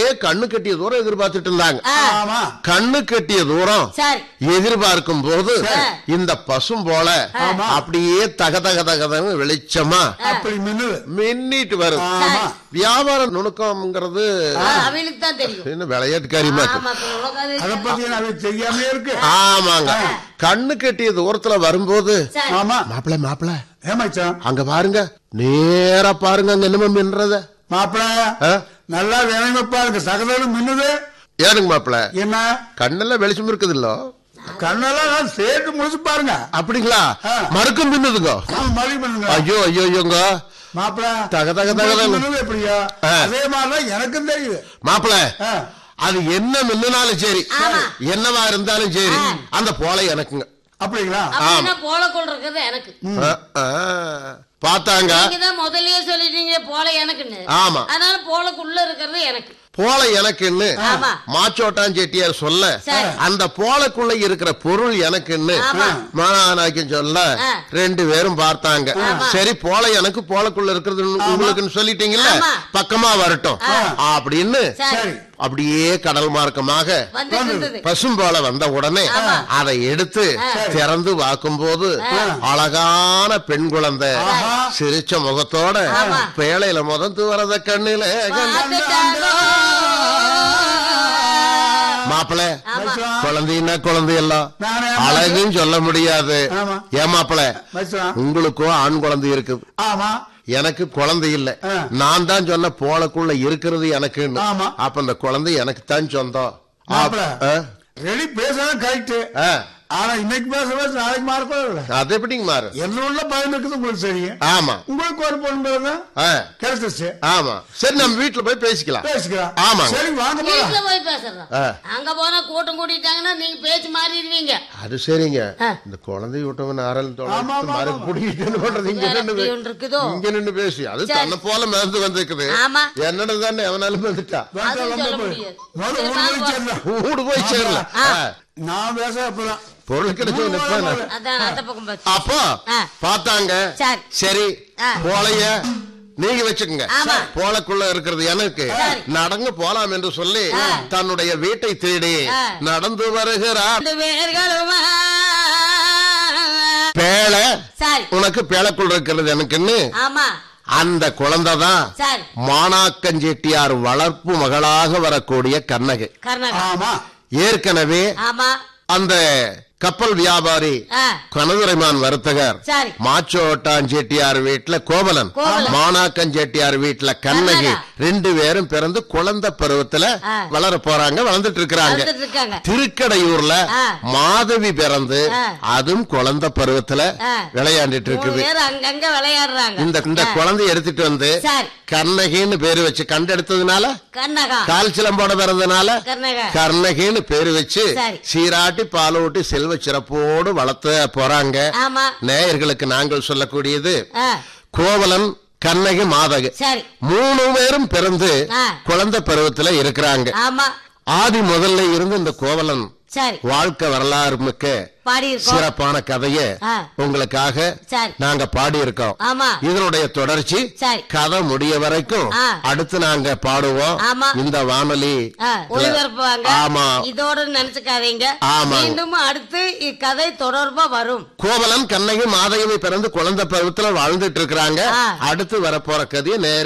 கண்ணு கட்டிய தூரம் எதிர்பார்த்துட்டு இருந்தாங்க ஆமா கண்ணு கட்டிய தூரம் சரி எதிர்பார்க்கும் போது இந்த பசும் போல அப்படியே தக தக தகதன்னு வெளிச்சமா அப்படி மின்னுது மின்னிட்டு வருது ஆமா வியாபார நுணுக்கம்ங்கிறது ஆ, அவளுக்கு தான் தெரியும் என்ன விளையாட்டுக்காரியமா இருக்கு ஆமா இப்ப உனக்கு அது அத பத்தி எனக்கு தெரியாம இருக்கு ஆமாங்க கண்ணு கட்டிய தூரத்துல வரும்போது சரி ஆமா மாப்பிள மாப்பிள ஏமாச்சான் அங்க பாருங்க நேரா பாருங்க அங்க என்னமோ மின்றத மாப்பிள ஆ? நல்லா வேணுங்க பாருங்க சகதலும் மின்னுது ஏனுங்க மாப்பிள என்ன கண்ணெல்லாம் வெளிச்சம் இருக்குது இல்ல கண்ணெல்லாம் நல்லா சேர்த்து முடிச்சு பாருங்க அப்படிங்களா ஆ. மறுக்கும் மின்னுதுங்க ஆமா, மறுபடி பண்ணுங்க ஐயோ ஐயோ ஐயோங்க மாப்பிள தக தக தக உங்களுக்கு தக. மின்னுது எப்படியா ஆ. அதே மாதிரிதான் எனக்கும் தெரியுது மாப்பிள ஆ. அது என்ன மின்னுனாலும் சரி ஆமா. என்னவா இருந்தாலும் சரி அந்த போல எனக்குங்க அப்படிங்களா அப்படின்னா போலக்குள் இருக்கிறது எனக்கு ஆ, ஆ. பார்த்தாங்க நீங்க தான் முதல்லயே சொல்லிட்டீங்க போல எனக்குன்னு ஆமா. அதனால போலக்குள்ள இருக்கிறது எனக்கு போல எனக்குன்னு ஆமா. மாச்சோட்டான் செட்டியார் சொல்ல சரி. அந்த போலக்குள்ள இருக்கிற பொருள் எனக்குன்னு ஆமா. மானானாக்கின்னு சொல்ல ஆ. ரெண்டு பேரும் பார்த்தாங்க சரி போல எனக்கு போலக்குள்ள இருக்கிறது உங்களுக்குன்னு சொல்லிட்டீங்கல்ல ஆமா. பக்கமா வரட்டும் அப்படின்னு சரி சரி அப்படியே கடல் மார்க்கமாக வந்துட்டு இருந்தது பசும்போல வந்த உடனே அதை எடுத்து திறந்து பார்க்கும்போது அழகான பெண் குழந்தை சிரிச்ச முகத்தோட பேழையில முதந்து வரத கண்ணில பார்த்துட்டாங்க. மாப்பிள மச்சான், குழந்தைன்னா குழந்தை எல்லாம் நானே அழகுன்னு சொல்ல முடியாது ஆமா. ஏன் மாப்பிள மச்சான் உங்களுக்கும் ஆண் குழந்தை இருக்குது ஆமா எனக்கு குழந்தை இல்ல ஆ. நான் தான் சொன்ன போலக்குள்ள இருக்கிறது எனக்குன்னு ஆமா. அப்ப இந்த குழந்தை எனக்கு தான் சொந்தம் மாப்பிள. ஆ? ரெடி பேசுறது கரெக்ட் ஆ. ஆனா இன்னைக்கு பேச பேச நாளைக்கு மாறக்கூடாது அது எப்படிங்க மாறு என்ன உள்ள பயம் இருக்குது உங்களுக்கு தெரியும் ஆமா உங்களுக்கு ஒரு பொண்ணு பாருங்க ஆ. கிடைச்சிருச்சு ஆமா சரி நம்ம வீட்டுல போய் பேசிக்கலாம் பேசிக்கலாம் ஆமாங்க. சரி வாங்க போலாம் வீட்டுல போய் பேசுறோம் ஆ. அங்க போனா கூட்டம் கூட்டிட்டாங்கன்னா நீங்க பேச்சு மாறிடுவீங்க அது சரிங்க ஆ. இந்த குழந்தை விட்டவன் ஆரல் ஆமா, ஆமா, மறு ஆமா. புடிக்கிட்டு பண்றது இங்க வேற நின்னு எப்படி பே- ஒன்று இருக்குதோ இங்க நின்னு பேசி அது சரி. தன்னை போல மிதந்து வந்திருக்குது ஆமா. என்னன்னு தானே எவனாலும் வந்துட்டா வேண்டாம், அதுவும் ரொம்ப சொல்ல போய். முடியாது. முதல்ல சரி, ஊர் வாங்க போய் சேரலாம். ஊடு போய் சேரலாம் ஆ. ஆ. நான் பேச அப்பதான் பொருள் கிடைச்ச ஊர் நிப்பான போய் அதான் அந்த பக்கம் பாத்து அப்போ ஆ. பார்த்தாங்க சரி. சரி ஆ. போலைய நீங்க வச்சுக்கோங்க ஆமா. போலக்குள்ள இருக்கிறது எனக்கு சரி. நடந்து போலாம் என்று சொல்லி தன்னுடைய வீட்டை தேடி ஆ. நடந்து வருகிறார் ரெண்டு பேர்களுமா பேழை சரி உனக்கு பேழைக்குள்ள இருக்கிறது எனக்குன்னு ஆமா அந்த குழந்தை தான் சரி மாணாக்கஞ்செட்டியார் வளர்ப்பு மகளாக வரக்கூடிய கண்ணகி கர்நாடகா ஆமா ஏற்கனவே ஆமா அந்த கப்பல் வியாபாரி ஆ கனதுரைமான் வர்த்தகர் சரி மாச்சோட்டான் செட்டியார் வீட்டுல கோவலன் கோவலன். மாணாக்கன் செட்டியார் வீட்டுல கண்ணகி கண்ணகா. ரெண்டு பேரும் பிறந்து குழந்தை பருவத்துல ஆ. வளர போறாங்க வளர்ந்துட்டு இருக்கிறாங்க வந்துட்டு இருக்காங்க திருக்கடையூர்ல ஆ. மாதவி பிறந்து ஆ. அதுவும் குழந்தை பருவத்துல ஆ. விளையாண்டுட்டு மூணு இருக்குது பேர் அங்கங்க விளையாடுறாங்க இந்த இந்த ஆ. குழந்தைய எடுத்துட்டு வந்து சரி கண்ணகின்னு பேரு வச்சு கண்டெடுத்ததுனால கர்நாடகா கால் சிலம்போட பிறந்தனால கர்நாடகா கர்ணகின்னு பேரு வச்சு சரி. சீராட்டி பாலூட்டி செல்வ சிறப்போடு வளர்த்த போறாங்க ஆமா நேயர்களுக்கு நாங்கள் சொல்லக்கூடியது ஆ கோவலன் கண்ணகி மாதகு சரி மூணு பேரும் பிறந்து ஆ. குழந்தை பருவத்துல இருக்கிறாங்க ஆமா ஆதி முதல்ல இருந்து இந்த கோவலன் சரி வாழ்க்கை வரலாறு மிக்க பாடி இருக்கோம் சிறப்பான கதைய ஆ. உங்களுக்காக சரி நாங்க பாடி இருக்கோம் ஆமா இதனுடைய தொடர்ச்சி சரி கதை முடிய வரைக்கும் ஆ. அடுத்து நாங்க பாடுவோம் ஆமா. இந்த வானொலி ஆ, ஒளிபரப்புவாங்க ஆமா. இதோட நினைச்சுக்காதீங்க ஆமாங்க. மீண்டும் அடுத்து இக்கதை தொடர்பா வரும் கோவலன் கண்ணகி மாதவி பிறந்து குழந்தை பருவத்துல வாழ்ந்துட்டு இருக்கிறாங்க ஆ. அடுத்து வரப்போற கதையை நேர்